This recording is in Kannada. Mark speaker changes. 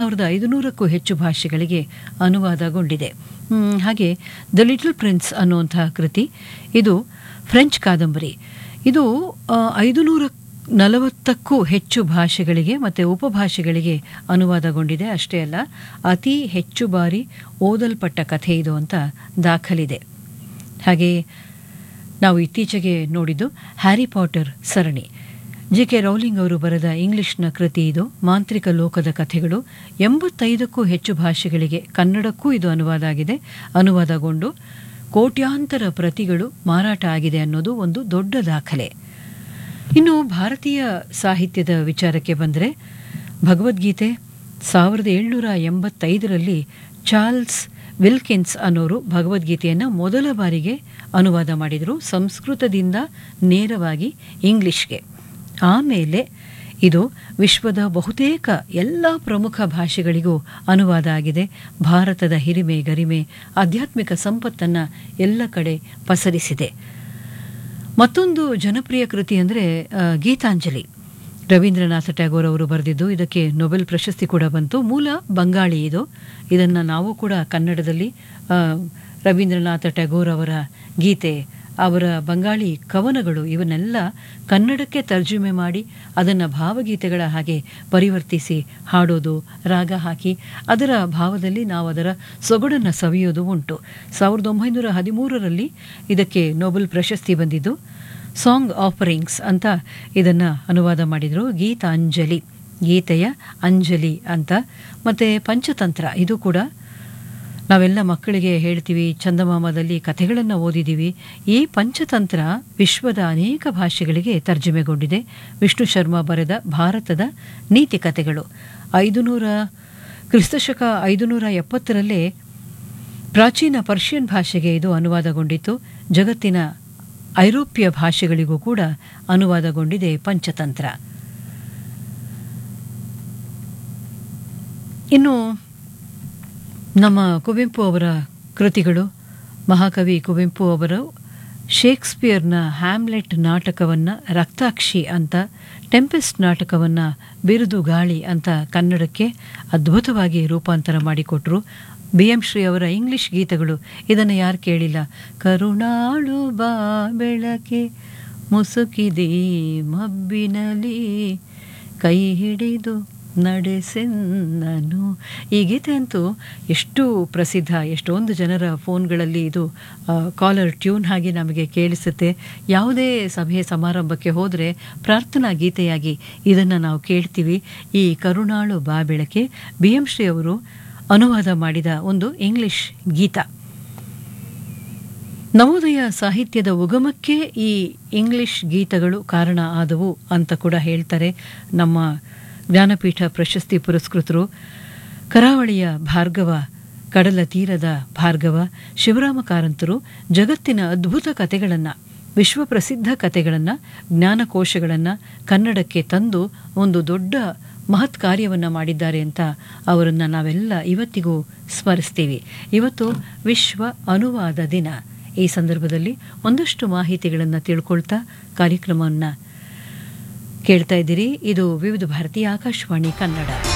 Speaker 1: ಸಾವಿರದ ಐದುನೂರಕ್ಕೂ ಹೆಚ್ಚು ಭಾಷೆಗಳಿಗೆ ಅನುವಾದಗೊಂಡಿದೆ ಹ್ಮ್, ಹಾಗೆ ದ ಲಿಟಲ್ ಪ್ರಿನ್ಸ್ ಅನ್ನುವಂತಹ ಕೃತಿ ಇದು ಫ್ರೆಂಚ್ ಕಾದಂಬರಿ ಇದು ಐದುನೂರ ನಲವತ್ತಕ್ಕೂ ಹೆಚ್ಚು ಭಾಷೆಗಳಿಗೆ ಮತ್ತು ಉಪಭಾಷೆಗಳಿಗೆ ಅನುವಾದಗೊಂಡಿದೆ ಅಷ್ಟೇ ಅಲ್ಲ ಅತಿ ಹೆಚ್ಚು ಬಾರಿ ಓದಲ್ಪಟ್ಟ ಕಥೆ ಇದು ಅಂತ ದಾಖಲಿದೆ ಹಾಗೆ ನಾವು ಇತ್ತೀಚೆಗೆ ನೋಡಿದ್ದು ಹ್ಯಾರಿ ಪಾಟರ್ ಸರಣಿ ಜೆ ಕೆ ರೌಲಿಂಗ್ ಅವರು ಬರೆದ ಇಂಗ್ಲಿಷ್ನ ಕೃತಿ ಇದು ಮಾಂತ್ರಿಕ ಲೋಕದ ಕಥೆಗಳು ಎಂಬತ್ತೈದಕ್ಕೂ ಹೆಚ್ಚು ಭಾಷೆಗಳಿಗೆ ಕನ್ನಡಕ್ಕೂ ಇದು ಅನುವಾದ ಆಗಿದೆ ಅನುವಾದಗೊಂಡು ಕೋಟ್ಯಾಂತರ ಪ್ರತಿಗಳು ಮಾರಾಟ ಆಗಿದೆ ಅನ್ನೋದು ಒಂದು ದೊಡ್ಡ ದಾಖಲೆ ಇನ್ನು ಭಾರತೀಯ ಸಾಹಿತ್ಯದ ವಿಚಾರಕ್ಕೆ ಬಂದರೆ ಭಗವದ್ಗೀತೆ ಸಾವಿರದ ಏಳ್ನೂರ ಎಂಬತ್ತೈದರಲ್ಲಿ ಚಾರ್ಲ್ಸ್ ವಿಲ್ಕಿನ್ಸ್ ಅನ್ನೋರು ಭಗವದ್ಗೀತೆಯನ್ನು ಮೊದಲ ಬಾರಿಗೆ ಅನುವಾದ ಮಾಡಿದರು ಸಂಸ್ಕೃತದಿಂದ ನೇರವಾಗಿ ಇಂಗ್ಲಿಷ್ಗೆ ಆಮೇಲೆ ಇದು ವಿಶ್ವದ ಬಹುತೇಕ ಎಲ್ಲ ಪ್ರಮುಖ ಭಾಷೆಗಳಿಗೂ ಅನುವಾದ ಆಗಿದೆ ಭಾರತದ ಹಿರಿಮೆ ಗರಿಮೆ ಆಧ್ಯಾತ್ಮಿಕ ಸಂಪತ್ತನ್ನು ಎಲ್ಲ ಕಡೆ ಪಸರಿಸಿದೆ ಮತ್ತೊಂದು ಜನಪ್ರಿಯ ಕೃತಿ ಅಂದರೆ ಗೀತಾಂಜಲಿ ರವೀಂದ್ರನಾಥ ಟ್ಯಾಗೋರ್ ಅವರು ಬರೆದಿದ್ದು ಇದಕ್ಕೆ ನೊಬೆಲ್ ಪ್ರಶಸ್ತಿ ಕೂಡ ಬಂತು ಮೂಲ ಬಂಗಾಳಿ ಇದು ಇದನ್ನು ನಾವು ಕೂಡ ಕನ್ನಡದಲ್ಲಿ ಆ, ರವೀಂದ್ರನಾಥ ಟ್ಯಾಗೋರ್ ಅವರ ಗೀತೆ ಅವರ ಬಂಗಾಳಿ ಕವನಗಳು ಇವನ್ನೆಲ್ಲ ಕನ್ನಡಕ್ಕೆ ತರ್ಜುಮೆ ಮಾಡಿ ಅದನ್ನು ಭಾವಗೀತೆಗಳ ಹಾಗೆ ಪರಿವರ್ತಿಸಿ ಹಾಡೋದು ರಾಗ ಹಾಕಿ ಅದರ ಭಾವದಲ್ಲಿ ನಾವು ಅದರ ಸೊಗಡನ್ನು ಸವಿಯೋದು ಉಂಟು ಸಾವಿರದ ಒಂಬೈನೂರ ಹದಿಮೂರರಲ್ಲಿ ಇದಕ್ಕೆ ನೊಬೆಲ್ ಪ್ರಶಸ್ತಿ ಬಂದಿದ್ದು ಸಾಂಗ್ ಆಫರಿಂಗ್ಸ್ ಅಂತ ಇದನ್ನು ಅನುವಾದ ಮಾಡಿದರು ಗೀತಾಂಜಲಿ ಗೀತೆಯ ಅಂಜಲಿ ಅಂತ ಮತ್ತು ಪಂಚತಂತ್ರ ಇದು ಕೂಡ ನಾವೆಲ್ಲ ಮಕ್ಕಳಿಗೆ ಹೇಳ್ತೀವಿ ಚಂದಮಾಮದಲ್ಲಿ ಕಥೆಗಳನ್ನು ಓದಿದ್ದೀವಿ ಈ ಪಂಚತಂತ್ರ ವಿಶ್ವದ ಅನೇಕ ಭಾಷೆಗಳಿಗೆ ತರ್ಜುಮೆಗೊಂಡಿದೆ ವಿಷ್ಣು ಶರ್ಮಾ ಬರೆದ ಭಾರತದ ನೀತಿ ಕಥೆಗಳು ಐದುನೂರ ಕ್ರಿಸ್ತಶಕ ಐದುನೂರ ಎಪ್ಪತ್ತರಲ್ಲೇ ಪ್ರಾಚೀನ ಪರ್ಷಿಯನ್ ಭಾಷೆಗೆ ಇದು ಅನುವಾದಗೊಂಡಿತ್ತು ಜಗತ್ತಿನ ಐರೋಪ್ಯ ಭಾಷೆಗಳಿಗೂ ಕೂಡ ಅನುವಾದಗೊಂಡಿದೆ ಪಂಚತಂತ್ರ ಇನ್ನು ನಮ್ಮ ಕುವೆಂಪು ಅವರ ಕೃತಿಗಳು ಮಹಾಕವಿ ಕುವೆಂಪು ಅವರು ಶೇಕ್ಸ್ಪಿಯರ್ನ ಹ್ಯಾಮ್ಲೆಟ್ ನಾಟಕವನ್ನು ರಕ್ತಾಕ್ಷಿ ಅಂತ ಟೆಂಪೆಸ್ಟ್ ನಾಟಕವನ್ನು ಬಿರುದು ಗಾಳಿ ಅಂತ ಕನ್ನಡಕ್ಕೆ ಅದ್ಭುತವಾಗಿ ರೂಪಾಂತರ ಮಾಡಿಕೊಟ್ರು ಬಿ ಎಂ ಶ್ರೀ ಅವರ ಇಂಗ್ಲಿಷ್ ಗೀತೆಗಳು ಇದನ್ನು ಯಾರು ಕೇಳಿಲ್ಲ ಕರುಣಾಳು ಬಾ ಬೆಳಕೆ ಮುಸುಕಿದಿ ಮಬ್ಬಿನಲಿ ಕೈ ಹಿಡಿದು ನಡೆಸೆನ್ನನು ಈ ಗೀತೆ ಅಂತೂ ಎಷ್ಟು ಪ್ರಸಿದ್ಧ ಎಷ್ಟೊಂದು ಜನರ ಫೋನ್ಗಳಲ್ಲಿ ಇದು ಕಾಲರ್ ಟ್ಯೂನ್ ಆಗಿ ನಮಗೆ ಕೇಳಿಸುತ್ತೆ ಯಾವುದೇ ಸಭೆ ಸಮಾರಂಭಕ್ಕೆ ಹೋದರೆ ಪ್ರಾರ್ಥನಾ ಗೀತೆಯಾಗಿ ಇದನ್ನು ನಾವು ಕೇಳ್ತೀವಿ ಈ ಕರುಣಾಳು ಬಾ ಬೆಳಕೆ ಬಿ ಎಂ ಶ್ರೀ ಅವರು ಅನುವಾದ ಮಾಡಿದ ಒಂದು ಇಂಗ್ಲಿಷ್ ಗೀತ ನವೋದಯ ಸಾಹಿತ್ಯದ ಉಗಮಕ್ಕೆ ಈ ಇಂಗ್ಲಿಷ್ ಗೀತಗಳು ಕಾರಣ ಆದವು ಅಂತ ಕೂಡ ಹೇಳ್ತಾರೆ ನಮ್ಮ ಜ್ಞಾನಪೀಠ ಪ್ರಶಸ್ತಿ ಪುರಸ್ಕೃತರು ಕರಾವಳಿಯ ಭಾರ್ಗವ ಕಡಲ ತೀರದ ಭಾರ್ಗವ ಶಿವರಾಮ ಕಾರಂತರು ಜಗತ್ತಿನ ಅದ್ಭುತ ಕಥೆಗಳನ್ನು ವಿಶ್ವಪ್ರಸಿದ್ಧ ಕಥೆಗಳನ್ನು ಜ್ಞಾನಕೋಶಗಳನ್ನು ಕನ್ನಡಕ್ಕೆ ತಂದು ಒಂದು ದೊಡ್ಡ ಮಹತ್ ಕಾರ್ಯವನ್ನು ಮಾಡಿದ್ದಾರೆ ಅಂತ ಅವರನ್ನು ನಾವೆಲ್ಲ ಇವತ್ತಿಗೂ ಸ್ಮರಿಸ್ತೀವಿ ಇವತ್ತು ವಿಶ್ವ ಅನುವಾದ ದಿನ ಈ ಸಂದರ್ಭದಲ್ಲಿ ಒಂದಷ್ಟು ಮಾಹಿತಿಗಳನ್ನು ತಿಳ್ಕೊಳ್ತಾ ಕಾರ್ಯಕ್ರಮವನ್ನು ಕೇಳ್ತಾ ಇದ್ದೀರಿ ಇದು ವಿವಿಧ ಭಾರತಿ ಆಕಾಶವಾಣಿ ಕನ್ನಡ